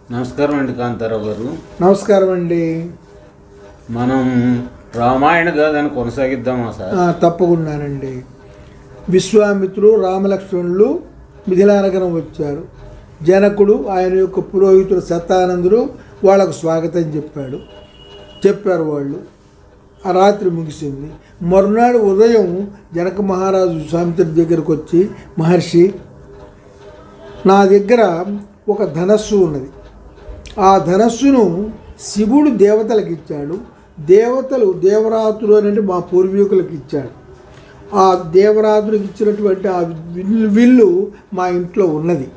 నమస్కారం అండి కాంతారావు గారు నమస్కారం అండి మనం రామాయణ గాథను కొనసాగిద్దామా సార్ ఆ, తప్పకుండానండి విశ్వామిత్రుడు రామలక్ష్మణులు మిథిలానగరం వచ్చారు జనకుడు ఆయన యొక్క పురోహితుడు సత్యానందుడు వాళ్ళకు స్వాగతం చెప్పాడు చెప్పారు వాళ్ళు ఆ రాత్రి ముగిసింది మరునాడు ఉదయం జనక మహారాజు విశ్వామిత్రుడి దగ్గరకు వచ్చి మహర్షి నా దగ్గర ఒక ధనస్సు ఉన్నది ఆ ధనస్సును శివుడు దేవతలకు ఇచ్చాడు దేవతలు దేవరాతులు అనేది మా పూర్వీకులకు ఇచ్చాడు ఆ దేవరాతులకు ఇచ్చినటువంటి ఆ విల్లు విల్లు మా ఇంట్లో ఉన్నది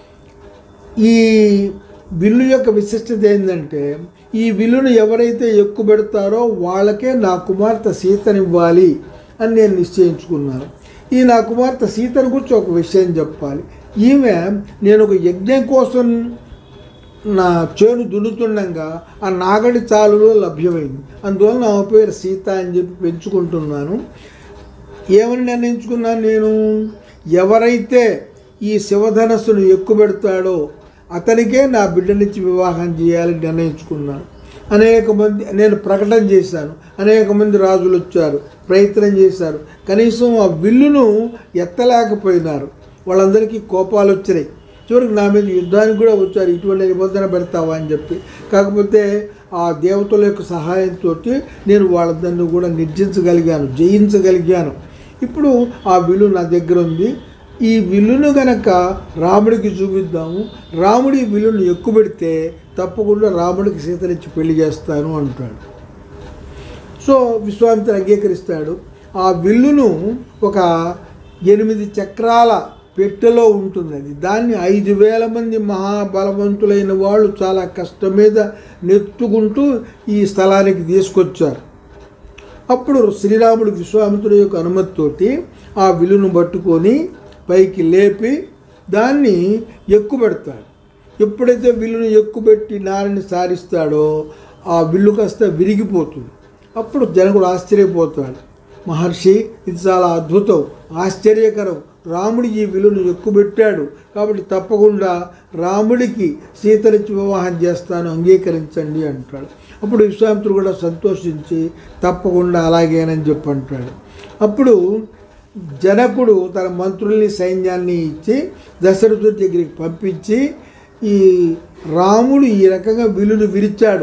ఈ విల్లు యొక్క విశిష్టత ఏంటంటే ఈ విల్లును ఎవరైతే ఎక్కువ పెడతారో వాళ్ళకే నా కుమార్తె సీతనివ్వాలి అని నేను నిశ్చయించుకున్నాను ఈ నా కుమార్తె సీతను గురించి ఒక విషయం చెప్పాలి ఈమె నేను ఒక యజ్ఞం కోసం నా చేను దున్నుతుండగా ఆ నాగడి చాలులో లభ్యమైంది అందువల్ల నా పేరు సీత అని చెప్పి పెంచుకుంటున్నాను ఏమని నిర్ణయించుకున్నాను నేను ఎవరైతే ఈ శివధనస్సును ఎక్కుపెడతాడో అతనికే నా బిడ్డనిచ్చి వివాహం చేయాలని నిర్ణయించుకున్నాను అనేక మంది నేను ప్రకటన చేశాను అనేక మంది రాజులు వచ్చారు ప్రయత్నం చేశారు కనీసం ఆ విల్లును ఎత్తలేకపోయినారు వాళ్ళందరికీ కోపాలు వచ్చినాయి చివరికి నా మీద యుద్ధానికి కూడా వచ్చారు ఇటువంటి నిబంధన పెడతావా అని చెప్పి కాకపోతే ఆ దేవతల యొక్క సహాయంతో నేను వాళ్ళందరినీ కూడా నిర్జించగలిగాను జయించగలిగాను ఇప్పుడు ఆ విల్లు నా దగ్గర ఉంది ఈ విల్లును గనక రాముడికి చూపిద్దాము రాముడి ఈ విల్లును ఎక్కువ పెడితే తప్పకుండా రాముడికి సీతనిచ్చి పెళ్లి చేస్తాను అంటాడు సో విశ్వామిత్రుడు అంగీకరిస్తాడు ఆ విల్లును ఒక ఎనిమిది చక్రాల పెట్టెలో ఉంటుంది అది దాన్ని ఐదు వేల మంది మహాబలవంతులైన వాళ్ళు చాలా కష్టం మీద నెత్తుకుంటూ ఈ స్థలానికి తీసుకొచ్చారు అప్పుడు శ్రీరాముడు విశ్వామిత్రుడి యొక్క అనుమతితోటి ఆ విల్లును పట్టుకొని పైకి లేపి దాన్ని ఎక్కుపెడతాడు ఎప్పుడైతే విల్లును ఎక్కుపెట్టి నారిని సారిస్తాడో ఆ విల్లు కాస్త విరిగిపోతుంది అప్పుడు జనకుడు ఆశ్చర్యపోతాడు మహర్షి ఇది చాలా అద్భుతం ఆశ్చర్యకరం రాముడు ఈ విలువను ఎక్కుపెట్టాడు కాబట్టి తప్పకుండా రాముడికి సీతనిచ్చి వివాహం చేస్తాను అంగీకరించండి అంటాడు అప్పుడు విశ్వామిత్రుడు కూడా సంతోషించి తప్పకుండా అలాగేనని చెప్పి అంటాడు అప్పుడు జనకుడు తన మంత్రుల్ని సైన్యాన్ని ఇచ్చి దశరథుడి దగ్గరికి పంపించి ఈ రాముడు ఈ రకంగా విలును విరిచాడు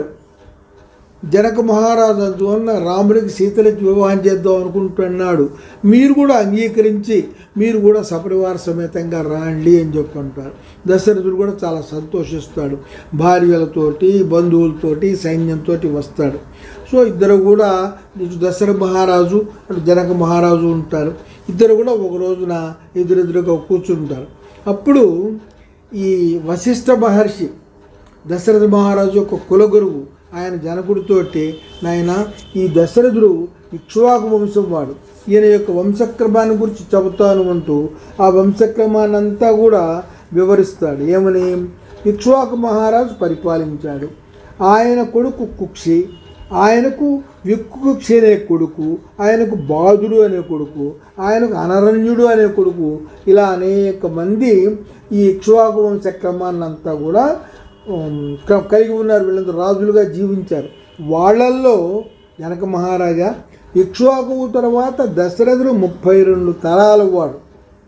జనక మహారాజు అందువలన రాముడికి సీతనిచ్చి వివాహం చేద్దాం అనుకుంటున్నాడు మీరు కూడా అంగీకరించి మీరు కూడా సపరివార సమేతంగా రాండి అని చెప్పి అంటారు దశరథుడు కూడా చాలా సంతోషిస్తాడు భార్యలతోటి బంధువులతోటి సైన్యంతో వస్తాడు సో ఇద్దరు కూడా ఇటు దశరథ మహారాజు అటు జనక మహారాజు ఉంటారు ఇద్దరు కూడా ఒక రోజున ఎదురెదురుగా కూర్చుంటారు అప్పుడు ఈ వశిష్ఠ మహర్షి దశరథ మహారాజు యొక్క కులగురువు ఆయన జనకుడితోటి నాయన ఈ దశరథుడు ఇక్ష్వాకు వంశం వాడు ఈయన యొక్క వంశక్రమాన్ని గురించి చెబుతాను అంటూ ఆ వంశక్రమాన్ని అంతా కూడా వివరిస్తాడు ఏమని ఇక్ష్వాకు మహారాజు పరిపాలించాడు ఆయన కొడుకు కుక్షి ఆయనకు విక్కుక్షి అనే కొడుకు ఆయనకు బాధుడు అనే కొడుకు ఆయనకు అనరణ్యుడు అనే కొడుకు ఇలా అనేక మంది ఈ ఇక్ష్వాకు వంశ క్రమాన్నంతా కూడా ఉమ్, క- కలిగి ఉన్నారు వీళ్ళందరూ రాజులుగా జీవించారు వాళ్ళల్లో జనక మహారాజా ఇక్ష్వాకు తర్వాత దశరథుడు ముప్పై రెండు తరాల వాడు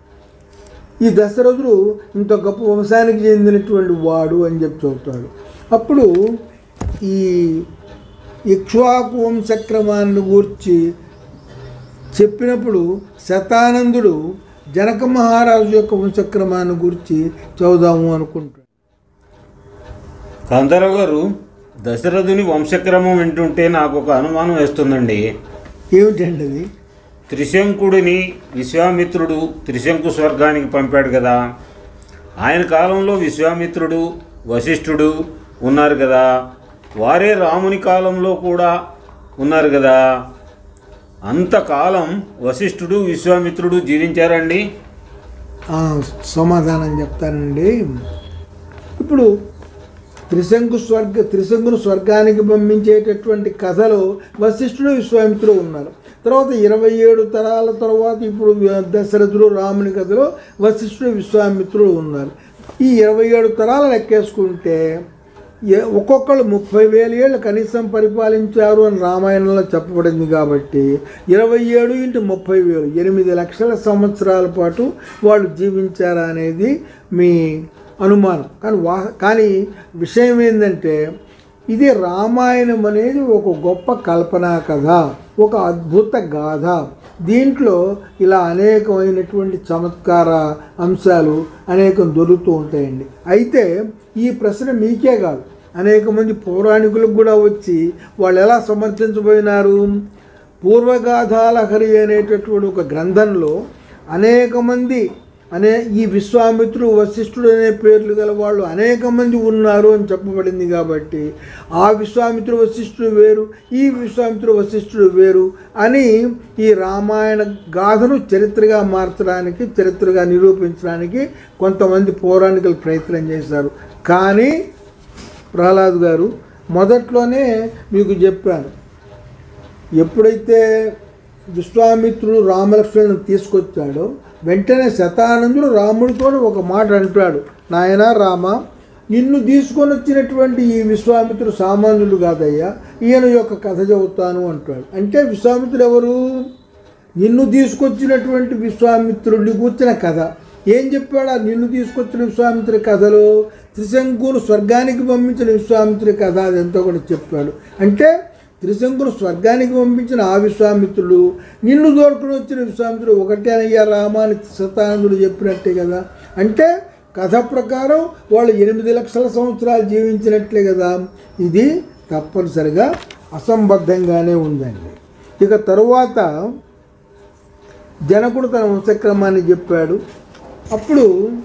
ఈ దశరథుడు ఇంత గొప్ప వంశానికి చెందినటువంటి వాడు అని చెప్పి చెబుతాడు అప్పుడు ఈ ఇక్ష్వాకు వంశక్రమాన్ని గూర్చి చెప్పినప్పుడు శతానందుడు జనక మహారాజు యొక్క వంశక్రమాన్ని గురించి చదువుదాము అనుకుంటాడు కాంతారావు గారు దశరథుని వంశక్రమం వింటుంటే నాకు ఒక అనుమానం వేస్తుందండి ఏమిటండి అది త్రిశంకుడిని విశ్వామిత్రుడు త్రిశంకు స్వర్గానికి పంపాడు కదా ఆయన కాలంలో విశ్వామిత్రుడు వశిష్ఠుడు ఉన్నారు కదా వారే రాముని కాలంలో కూడా ఉన్నారు కదా అంతకాలం వశిష్ఠుడు విశ్వామిత్రుడు జీవించారండి ఆ, సమాధానం చెప్తానండి ఇప్పుడు త్రిశంకు స్వర్గ త్రిశంకును స్వర్గానికి పంపించేటటువంటి కథలో వశిష్ఠుడు విశ్వామిత్రుడు ఉన్నారు తర్వాత ఇరవై ఏడు తరాల తర్వాత ఇప్పుడు దశరథుడు రాముని కథలో వశిష్ఠుడు విశ్వామిత్రుడు ఉన్నారు ఈ ఇరవై ఏడు తరాలు లెక్కేసుకుంటే ఏ ఒక్కొక్కరు ముప్పై వేల ఏళ్ళు కనీసం పరిపాలించారు అని రామాయణంలో చెప్పబడింది కాబట్టి ఇరవై ఏడు ఇంటూ ముప్పై వేలు ఎనిమిది లక్షల సంవత్సరాల పాటు వాళ్ళు జీవించారా అనేది మీ అనుమానం కానీ వా కానీ విషయం ఏంటంటే ఇది రామాయణం అనేది ఒక గొప్ప కల్పనా కథ ఒక అద్భుత గాథ దీంట్లో ఇలా అనేకమైనటువంటి చమత్కార అంశాలు అనేకం దొరుకుతూ ఉంటాయండి అయితే ఈ ప్రశ్న మీకే కాదు అనేక మంది పౌరాణికులకు కూడా వచ్చి వాళ్ళు ఎలా సమర్థించబోయినారు పూర్వగాథాలహరి అనేటటువంటి ఒక గ్రంథంలో అనేక మంది అనే ఈ విశ్వామిత్రుడు వశిష్ఠుడు అనే పేర్లు గల వాళ్ళు అనేక మంది ఉన్నారు అని చెప్పబడింది కాబట్టి ఆ విశ్వామిత్రుడు వశిష్ఠుడు వేరు ఈ విశ్వామిత్రుడు వశిష్ఠుడు వేరు అని ఈ రామాయణ గాథను చరిత్రగా మార్చడానికి చరిత్రగా నిరూపించడానికి కొంతమంది పౌరాణికులు ప్రయత్నం చేశారు కానీ ప్రహ్లాద్ గారు మొదట్లోనే మీకు చెప్పాను ఎప్పుడైతే విశ్వామిత్రుడు రామలక్ష్మణులను తీసుకొచ్చాడో వెంటనే శతానందుడు రాముడితో ఒక మాట అంటాడు నాయన రామ నిన్ను తీసుకొని వచ్చినటువంటి ఈ విశ్వామిత్రుడు సామాన్యుడు కాదయ్యా ఈయన యొక్క కథ చెబుతాను అంటాడు అంటే విశ్వామిత్రుడు ఎవరు నిన్ను తీసుకొచ్చినటువంటి విశ్వామిత్రుడిని కూర్చిన కథ ఏం చెప్పాడు ఆ నిన్ను తీసుకొచ్చిన విశ్వామిత్రుడి కథలో త్రిశంకును స్వర్గానికి పంపించిన విశ్వామిత్రుడి కథ అదంతా కూడా చెప్పాడు అంటే త్రిశంకును స్వర్గానికి పంపించిన ఆ విశ్వామిత్రుడు నిన్ను దోడుకుని వచ్చిన విశ్వామిత్రుడు ఒకటే అయ్యా రామాని శతానందుడు చెప్పినట్టే కదా అంటే కథ ప్రకారం వాళ్ళు ఎనిమిది లక్షల సంవత్సరాలు జీవించినట్లే కదా ఇది తప్పనిసరిగా అసంబద్ధంగానే ఉందండి ఇక తరువాత జనకుడు తన వంశక్రమాన్ని చెప్పాడు అప్పుడు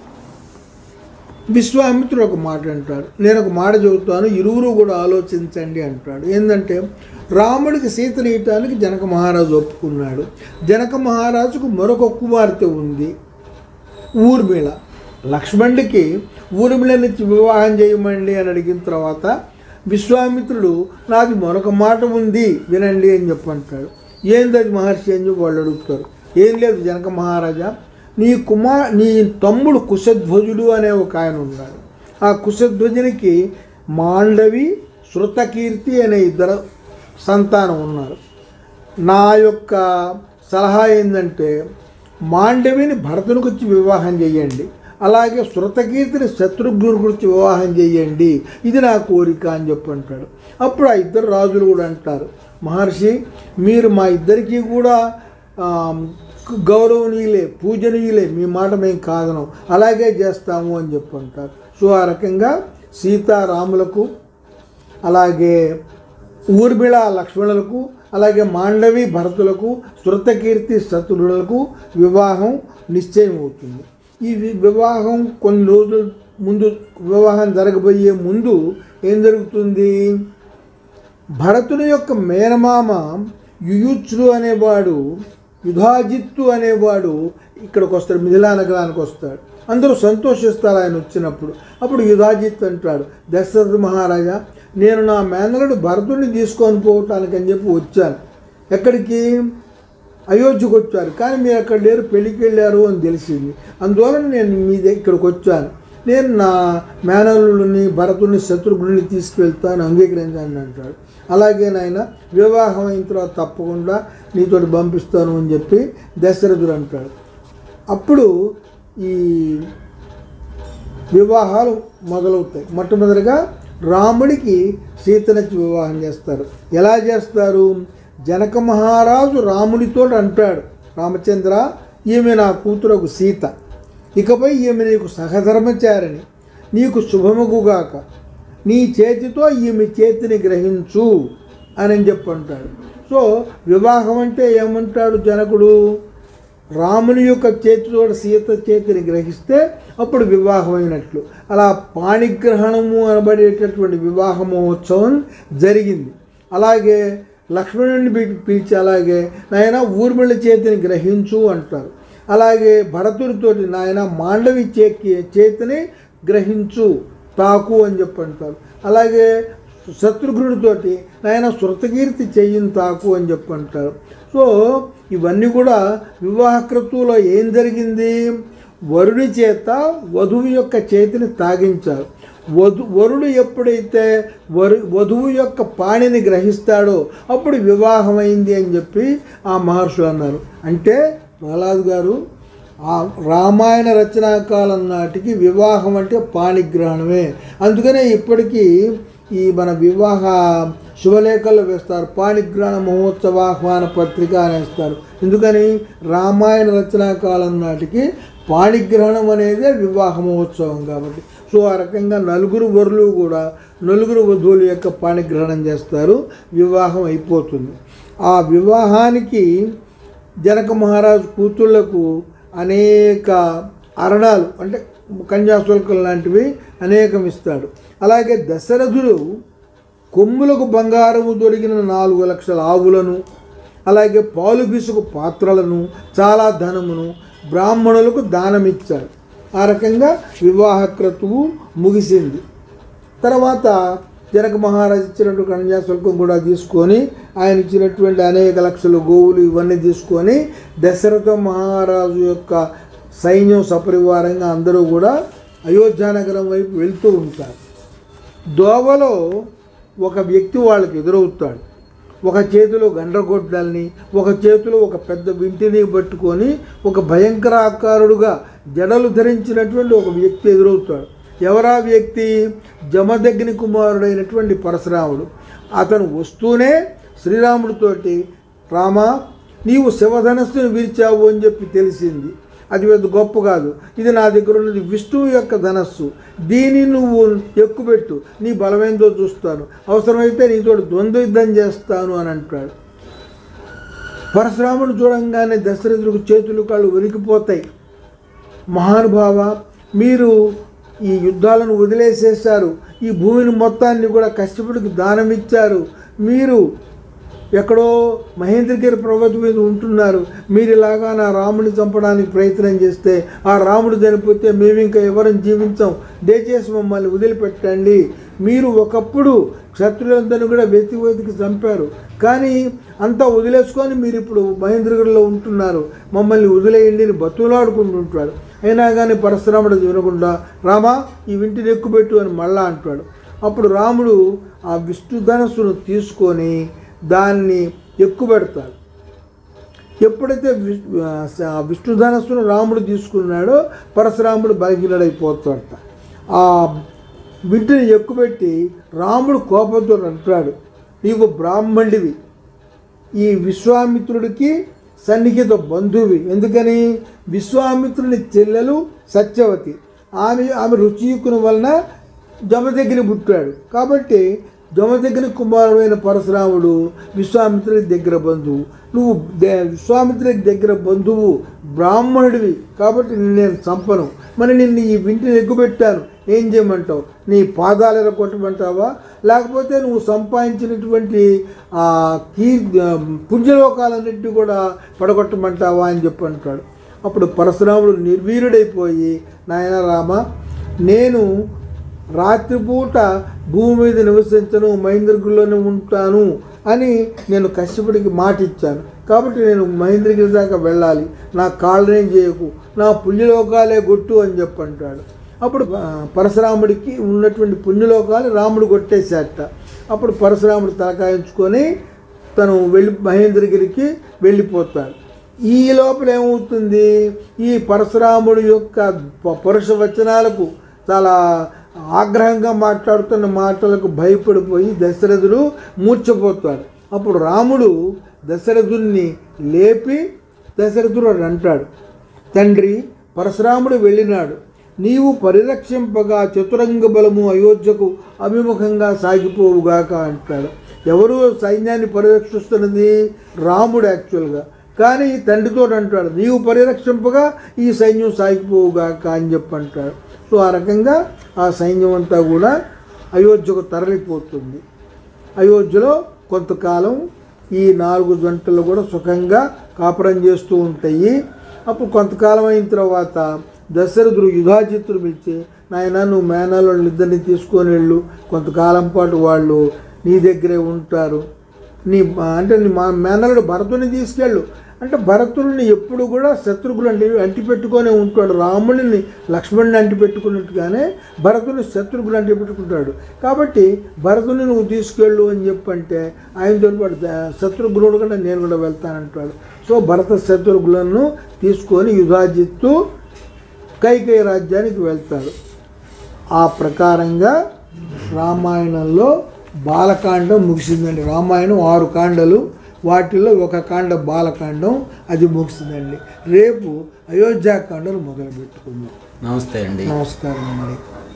విశ్వామిత్రుడు ఒక మాట అంటాడు నేను ఒక మాట చెబుతాను ఇరువురు కూడా ఆలోచించండి అంటాడు ఏంటంటే రాముడికి సీతని ఇయటానికి జనక మహారాజు ఒప్పుకున్నాడు జనక మహారాజుకు మరొక కుమార్తె ఉంది ఊర్మిళ లక్ష్మణుడికి ఊర్మిళనిచ్చి వివాహం చేయమండి అని అడిగిన తర్వాత విశ్వామిత్రుడు నాది మరొక మాట ఉంది వినండి అని చెప్పంటాడు ఏంది అది మహర్షి అని చెప్పి వాళ్ళు అడుగుతారు ఏం లేదు జనక మహారాజా నీ కుమార్ నీ తమ్ముడు కుశధ్వజుడు అనే ఒక ఆయన ఉన్నాడు ఆ కుశధ్వజునికి మాండవి శృతకీర్తి అనే ఇద్దరు సంతానం ఉన్నారు నా యొక్క సలహా ఏంటంటే మాండవిని భరతునికి వచ్చి వివాహం చేయండి అలాగే శృతకీర్తిని శత్రుఘ్నుని గురించి వివాహం చేయండి ఇది నా కోరిక అని చెప్పి అంటాడు అప్పుడు ఆ ఇద్దరు రాజులు కూడా అంటారు మహర్షి మీరు మా ఇద్దరికీ కూడా ఆ, గౌరవనీయులే పూజనీయులే మీ మాట మేము కాదనం అలాగే చేస్తాము అని చెప్పి అంటారు సో ఆ రకంగా సీతారాములకు అలాగే ఊర్మిళ లక్ష్మణులకు అలాగే మాండవి భరతులకు శృతకీర్తి శత్రులకు వివాహం నిశ్చయం అవుతుంది ఈ వి- వివాహం కొన్ని రోజుల ముందు వివాహం జరగబోయే ముందు ఏం జరుగుతుంది భరతుని యొక్క మేనమామ యుయుత్సుడు అనేవాడు యుధాజిత్తు అనేవాడు ఇక్కడికి వస్తాడు మిథిలా నగరానికి వస్తాడు అందరూ సంతోషిస్తారు ఆయన వచ్చినప్పుడు అప్పుడు యుధాజిత్ అంటాడు దశరథ మహారాజా నేను నా మేనలుడు భరతుడిని తీసుకొని పోవటానికి అని చెప్పి వచ్చాను ఎక్కడికి అయోధ్యకు వచ్చారు కానీ మీరు అక్కడ లేరు పెళ్ళికి వెళ్ళారు అని తెలిసింది అందువల్ల నేను మీ దగ్గర ఇక్కడికి వచ్చాను నేను నా మేనల్లుడిని భరతుడిని శత్రుఘ్నుని తీసుకువెళ్తాను అంగీకరించాను అంటాడు అలాగే నాయన వివాహం అయిన తర్వాత తప్పకుండా నీతోటి పంపిస్తాను అని చెప్పి దశరథుడు అంటాడు అప్పుడు ఈ వివాహాలు మొదలవుతాయి మొట్టమొదటిగా రాముడికి సీతనచ్చి వివాహం చేస్తారు ఎలా చేస్తారు జనక మహారాజు రాముడితో అంటాడు రామచంద్ర ఈమె నా కూతురకు సీత ఇకపై ఈమె నీకు సహధర్మచారిని నీకు శుభముగుగాక నీ చేతితో ఈమె చేతిని గ్రహించు అని చెప్పి అంటాడు సో వివాహం అంటే ఏమంటాడు జనకుడు రాముని యొక్క చేతితో సీత చేతిని గ్రహిస్తే అప్పుడు వివాహం అయినట్లు అలా పాణిగ్రహణము అనబడేటటువంటి వివాహ మహోత్సవం జరిగింది అలాగే లక్ష్మణుడిని పి- పిలిచి అలాగే నాయన ఊర్మిళ చేతిని గ్రహించు అంటారు అలాగే భరతుడితోటి నాయన మాండవి చే చేతిని గ్రహించు తాకు అని చెప్పి అంటారు అలాగే శత్రుఘ్నుడితోటి నాయన శృతకీర్తి చెయ్యిని తాకు అని చెప్పి అంటారు సో ఇవన్నీ కూడా వివాహ క్రతువులో ఏం జరిగింది వరుడి చేత వధువు యొక్క చేతిని తాగించారు వధు వరుడు ఎప్పుడైతే వరు వధువు యొక్క పాణిని గ్రహిస్తాడో అప్పుడు వివాహమైంది అని చెప్పి ఆ మహర్షులు అన్నారు అంటే ప్రహ్లాద్ గారు ఆ రామాయణ రచనా కాలం నాటికి వివాహం అంటే పాణిగ్రహణమే అందుకనే ఇప్పటికీ ఈ మన వివాహ శుభలేఖలు వేస్తారు పాణిగ్రహణ మహోత్సవ ఆహ్వాన పత్రిక అనేస్తారు ఎందుకని రామాయణ రచనా కాలం నాటికి పాణిగ్రహణం అనేదే వివాహ మహోత్సవం కాబట్టి సో ఆ రకంగా నలుగురు వరులు కూడా నలుగురు వధువుల యొక్క పాణిగ్రహణం చేస్తారు వివాహం అయిపోతుంది ఆ వివాహానికి జనక మహారాజు కూతుళ్లకు అనేక అరణాలు అంటే కన్యాశుల్కం లాంటివి అనేకం ఇస్తాడు అలాగే దశరథుడు కొమ్ములకు బంగారము దొరికిన నాలుగు లక్షల ఆవులను అలాగే పాలు బిసుకు పాత్రలను చాలా ధనమును బ్రాహ్మణులకు దానమిచ్చాడు ఆ రకంగా వివాహ క్రతువు ముగిసింది తర్వాత జనక మహారాజు ఇచ్చినట్టు కన్యాశుల్కం కూడా తీసుకొని ఆయన ఇచ్చినటువంటి అనేక లక్షల గోవులు ఇవన్నీ తీసుకొని దశరథ మహారాజు యొక్క సైన్యం సపరివారంగా అందరూ కూడా అయోధ్యానగరం వైపు వెళ్తూ ఉంటారు దోవలో ఒక వ్యక్తి వాళ్ళకి ఎదురవుతాడు ఒక చేతిలో గండ్రగొడ్డల్ని ఒక చేతిలో ఒక పెద్ద వింటిని పట్టుకొని ఒక భయంకర ఆకారుడుగా జడలు ధరించినటువంటి ఒక వ్యక్తి ఎదురవుతాడు ఎవరా వ్యక్తి జమదగ్ని కుమారుడైనటువంటి పరశురాముడు అతను వస్తూనే శ్రీరాముడితోటి రామా నీవు శివధనస్సును విరిచావు అని చెప్పి తెలిసింది అది పెద్ద గొప్ప కాదు ఇది నా దగ్గర ఉన్నది విష్ణువు యొక్క ధనస్సు దీన్ని నువ్వు ఎక్కుపెట్టు నీ బలమైందో చూస్తాను అవసరమైతే నీతో ద్వంద్వ యుద్ధం చేస్తాను అని అంటాడు పరశురాముడు చూడంగానే దశరథుడికి చేతులు కాళ్ళు వణికిపోతాయి మహానుభావ మీరు ఈ యుద్ధాలను వదిలేసేశారు ఈ భూమిని మొత్తాన్ని కూడా కష్టపడికి దానం ఇచ్చారు మీరు ఎక్కడో మహేంద్రగిరి పర్వతం మీద ఉంటున్నారు మీరు ఇలాగా నా రాముడిని చంపడానికి ప్రయత్నం చేస్తే ఆ రాముడు చనిపోతే మేము ఇంకా ఎవరం జీవించాం దయచేసి మమ్మల్ని వదిలిపెట్టండి మీరు ఒకప్పుడు క్షత్రులందరినీ కూడా వెతికి వెతికి చంపారు కానీ అంతా వదిలేసుకొని మీరు ఇప్పుడు మహేంద్రగిరిలో ఉంటున్నారు మమ్మల్ని వదిలేయండి అని బతులాడుకుంటుంటాడు అయినా కానీ పరశురాముడు వినకుండా రామా ఈ వింటిని ఎక్కుపెట్టు అని మళ్ళా అంటాడు అప్పుడు రాముడు ఆ విష్ణు ధనస్సును తీసుకొని దాన్ని ఎక్కుపెడతాడు ఎప్పుడైతే విష్- ఆ విష్ణు ధనస్సును రాముడు తీసుకున్నాడో పరశురాముడు బలహీనుడైపోతాడట ఆ బిడ్డని ఎక్కుపెట్టి రాముడు కోపంతో అంటాడు నీవు బ్రాహ్మణుడివి ఈ విశ్వామిత్రుడికి సన్నిహిత బంధువి ఎందుకని విశ్వామిత్రుని చెల్లెలు సత్యవతి ఆమె ఆమె రుచికుని వలన జమదగ్ని పుట్టాడు కాబట్టి జమదగ్ని కుమారుడైన పరశురాముడు విశ్వామిత్రుడి దగ్గర బంధువు నువ్వు దే- విశ్వామిత్రుడికి దగ్గర బంధువు బ్రాహ్మణుడివి కాబట్టి నిన్ను నేను చంపను మరి నిన్ను ఈ వింటిని ఎగ్గుపెట్టాను ఏం చేయమంటావు నీ పాదాలు ఎరగొట్టమంటావా లేకపోతే నువ్వు సంపాదించినటువంటి ఆ కీ పుణ్యలోకాలన్నింటినీ కూడా పడగొట్టమంటావా అని చెప్పి అంటాడు అప్పుడు పరశురాముడు నిర్వీర్యుడైపోయి నాయన రామ నేను రాత్రిపూట భూమి మీద నివసించను మహేంద్రగిరిలోనే ఉంటాను అని నేను కష్టపడికి మాట ఇచ్చాను కాబట్టి నేను మహేంద్రగిరి దాకా వెళ్ళాలి నా కాళ్ళనేం చేయకు నా పుణ్యలోకాలే గొట్టు అని చెప్పంటాడు అప్పుడు ఆ, పరశురాముడికి ఉన్నటువంటి పుణ్యలోకాలు రాముడు కొట్టేశాట అప్పుడు పరశురాముడు తలకాయించుకొని తను వెళ్ళి మహేంద్రగిరికి వెళ్ళిపోతాడు ఈ లోపల ఏమవుతుంది ఈ పరశురాముడి యొక్క ప- పరుష వచనాలకు చాలా ఆగ్రహంగా మాట్లాడుతున్న మాటలకు భయపడిపోయి దశరథుడు మూర్చపోతాడు అప్పుడు రాముడు దశరథుణ్ణి లేపి దశరథుడు అని అంటాడు తండ్రి పరశురాముడు వెళ్ళినాడు నీవు పరిరక్షింపగా చతురంగ బలము అయోధ్యకు అభిముఖంగా సాగిపోవుగాక అంటాడు ఎవరు సైన్యాన్ని పరిరక్షిస్తున్నది రాముడు యాక్చువల్గా కానీ తండ్రితో అంటాడు నీవు పరిరక్షింపగా ఈ సైన్యం సాగిపోవుగాక అని చెప్పి అంటాడు సో ఆ రకంగా ఆ సైన్యం అంతా కూడా అయోధ్యకు తరలిపోతుంది అయోధ్యలో కొంతకాలం ఈ నాలుగు జంటలు కూడా సుఖంగా కాపురం చేస్తూ ఉంటాయి అప్పుడు కొంతకాలం అయిన తర్వాత దశరథుడు యుధాజిత్తుడు పిలిచి నాయన నువ్వు మేనల్ని ఇద్దరిని తీసుకొని వెళ్ళు కొంతకాలం పాటు వాళ్ళు నీ దగ్గరే ఉంటారు నీ అంటే నీ మా మేనల్లుడు భరతుని తీసుకెళ్ళు అంటే భరతుడిని ఎప్పుడు కూడా శత్రుఘ్నులు అంటే అంటిపెట్టుకొనే ఉంటాడు రాముడిని లక్ష్మణుని అంటిపెట్టుకున్నట్టుగానే భరతుని శత్రుఘ్నులు అంటిపెట్టుకుంటాడు కాబట్టి భరతుని నువ్వు తీసుకెళ్ళు అని చెప్పంటే ఆయనతో పాటు ద- శత్రుఘ్నుడు కూడా నేను కూడా వెళ్తానంటాడు సో భరత శత్రుఘ్నులను తీసుకొని యుధాజిత్తు కైకేయ రాజ్యానికి వెళ్తాడు ఆ ప్రకారంగా రామాయణంలో బాలకాండం ముగిసిందండి రామాయణం ఆరు కాండలు వాటిల్లో ఒక కాండ బాలకాండం అది ముగిసిందండి రేపు అయోధ్యాకాండలు మొదలు పెట్టుకుందాం నమస్తే అండి నమస్కారం అండి